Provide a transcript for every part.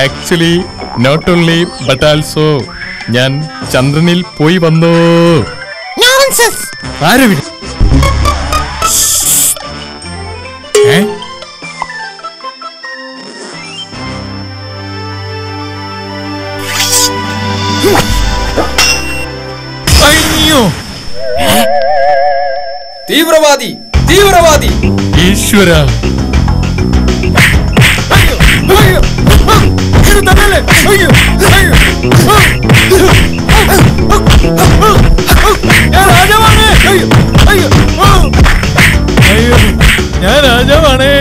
Actually not only but also ഞാൻ ചന്ദ്രനിൽ പോയി വന്നു നോൺസെൻസ് ആരെ വിളി ഏ? അയ്യോ തീവ്രവാദി തീവ്രവാദി ഈശ്വര ഞാൻ രാജാവാണേ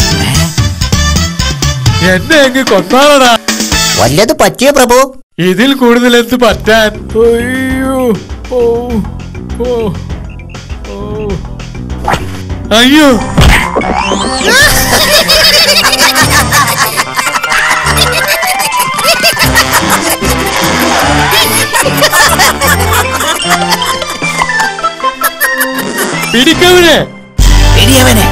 എന്നെ അങ്ങ് കൊന്നാളടാ വല്ലത് പറ്റിയോ പ്രഭു ഇതിൽ കൂടുതൽ എന്ത് പറ്റാൻ അയ്യോ ഓ ഓ ഓ അയ്യോ പിടിക്കവനെ ഇടിയവനെ